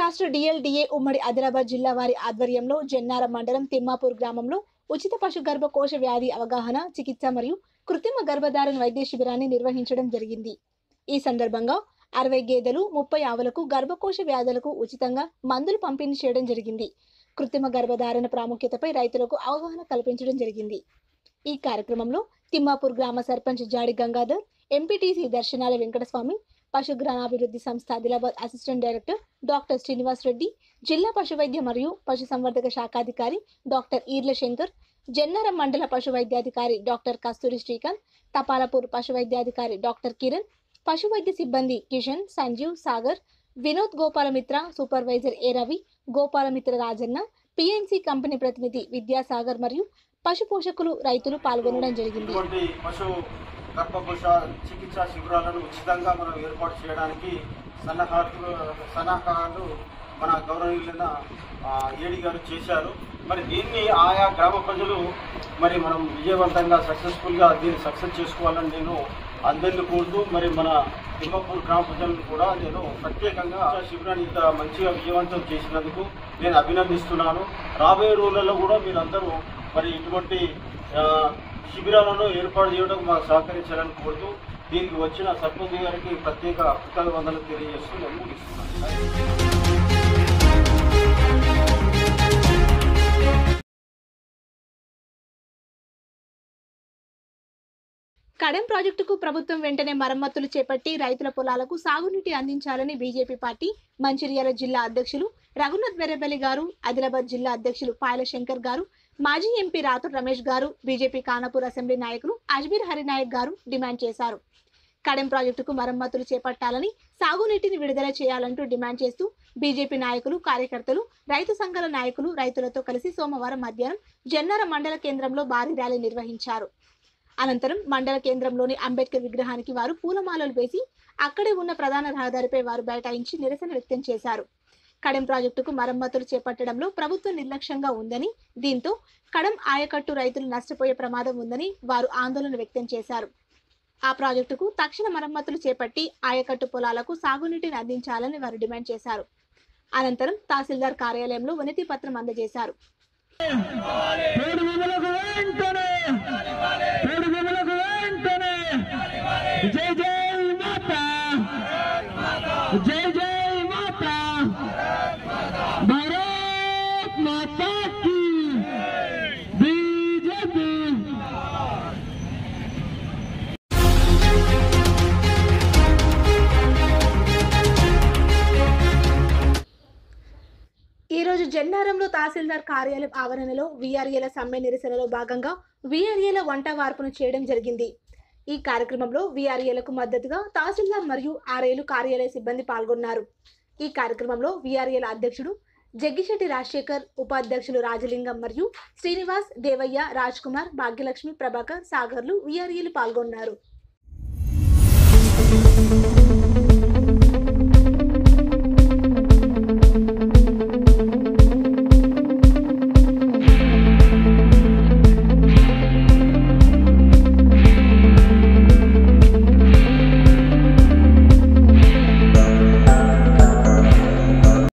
రాష్ట్ర డిఎల్డిఏ ఉమ్మడి ఆదిలాబాద్ జిల్లా వారి ఆధ్వర్యంలో జన్నారం మండలం తిమ్మాపూర్ గ్రామంలో ఉచిత పశు గర్భకోశ వ్యాధి అవగాహన చికిత్స మరియు కృత్రిమ గర్భధారణ వైద్య శిబిరాన్ని నిర్వహించడం జరిగింది ఈ సందర్భంగా అరవై గేదెలు ముప్పై ఆవులకు గర్భకోశ వ్యాధులకు ఉచితంగా మందులు పంపిణీ చేయడం జరిగింది కృత్రిమ గర్భధారణ ప్రాముఖ్యతపై రైతులకు అవగాహన కల్పించడం జరిగింది ఈ కార్యక్రమంలో తిమ్మాపూర్ గ్రామ సర్పంచ్ జాడి గంగాధర్ ఎంపీటీసీ దర్శనాల వెంకటస్వామి పశుగ్రామాభివృద్ధి సంస్థ Adilabad assistant director doctor Srinivas Reddy జిల్లా పశువైద్య మరియు పశుసంవర్ధక శాఖాధికారి డాక్టర్ ఈర్ల శంకర్ జన్నారం మండల పశువైద్యాధికారి డాక్టర్ కస్తూరి శ్రీకాంత్ తపాలపూర్ పశువైద్యాధికారి డాక్టర్ కిరణ్ పశువైద్య సిబ్బంది Kishan Sanjeev Sagar Vinod Gopalamitra supervisor A Ravi Gopalamitra Rajanna PNC company ప్రతినిధి విద్యాసాగర్ మరియు పశు పోషకులు రైతులు పాల్గొనడం జరిగింది ఇటువంటి పశు గర్భకోశ చికిత్సా శిబిరాలను ఉచితంగా మనం ఏర్పాటు చేయడానికి సన్నాహాలు సన్నాహాలు మన గౌరవనీయులైన ఆ, ఏడి గారు చేశారు మరి దీన్ని ఆయా గ్రామ ప్రజలు మరి మనం విజయవంతంగా సక్సెస్ఫుల్గా దీన్ని సక్సెస్ చేసుకోవాలని నేను అందరిని కోరుతూ మరి మన తిమ్మపూర్ గ్రామ ప్రజలను కూడా నేను ప్రత్యేకంగా శిబిరాన్ని ఇంత మంచిగా విజయవంతం చేసినందుకు నేను అభినందిస్తున్నాను రాబోయే రోజులలో కూడా మీరందరూ మరి ఇటువంటి ఆ, శిబిరాలను ఏర్పాటు చేయడం మాకు సహకరించాలని కోరుతూ దీనికి వచ్చిన సర్పంచ్ గారికి ప్రత్యేక కృతజ్ఞతలు తెలియజేస్తూ నేను ముగిస్తున్నాను కడెం ప్రాజెక్టుకు ప్రభుత్వం వెంటనే మరమ్మతులు చేపట్టి రైతుల పొలాలకు సాగునీటి అందించాలని బీజేపీ పార్టీ మంచిర్యాల జిల్లా అధ్యక్షులు రఘునాథ్ వెర్రబెల్లి గారు ఆదిలాబాద్ జిల్లా అధ్యక్షులు పాయల శంకర్ గారు మాజీ ఎంపీ రాతుర్ రమేష్ గారు బీజేపీ కానాపూర్ అసెంబ్లీ నాయకులు అజ్మీర్ హరినాయక్ గారు డిమాండ్ చేశారు కడెం ప్రాజెక్టుకు మరమ్మతులు చేపట్టాలని సాగునీటిని విడుదల చేయాలంటూ డిమాండ్ చేస్తూ బీజేపీ నాయకులు కార్యకర్తలు రైతు సంఘాల నాయకులు రైతులతో కలిసి సోమవారం మధ్యాహ్నం జన్నార మండల కేంద్రంలో భారీ ర్యాలీ నిర్వహించారు అనంతరం మండల కేంద్రంలోని అంబేద్కర్ విగ్రహానికి వారు పూలమాలలు వేసి అక్కడే ఉన్న ప్రధాన రహదారిపై వారు బైఠాయించి నిరసన వ్యక్తం చేశారు కడెం ప్రాజెక్టుకు మరమ్మతులు చేపట్టడంలో ప్రభుత్వం నిర్లక్ష్యంగా ఉందని దీంతో కడెం ఆయకట్టు రైతులు నష్టపోయే ప్రమాదం ఉందని వారు ఆందోళన వ్యక్తం చేశారు ఆ ప్రాజెక్టుకు తక్షణ మరమ్మతులు చేపట్టి ఆయకట్టు పొలాలకు సాగునీటిని అందించాలని వారు డిమాండ్ చేశారు అనంతరం తహసీల్దార్ కార్యాలయంలో వినతి పత్రం అందజేశారు పేరు భూములకు వెంటనే పేరు భూములకు వెంటనే జై జై మాత జై జై మాత భారత్ మాతా की బీజేపీ ఈ రోజు జన్నారంలో తహసీల్దార్ కార్యాలయం ఆవరణలో వీఆర్ఏల సమ్మె నిరసనలో భాగంగా వీఆర్ఏల వంట వార్పును చేయడం జరిగింది ఈ కార్యక్రమంలో వీఆర్ఏలకు మద్దతుగా తహసీల్దార్ మరియు ఆర్ఏలు కార్యాలయ సిబ్బంది పాల్గొన్నారు ఈ కార్యక్రమంలో వీఆర్ఏల అధ్యక్షుడు జగ్గిశెట్టి రాజశేఖర్ ఉపాధ్యక్షులు రాజలింగం మరియు శ్రీనివాస్ దేవయ్య రాజ్ కుమార్ భాగ్యలక్ష్మి ప్రభాకర్ సాగర్లు వీఆర్ఏలు పాల్గొన్నారు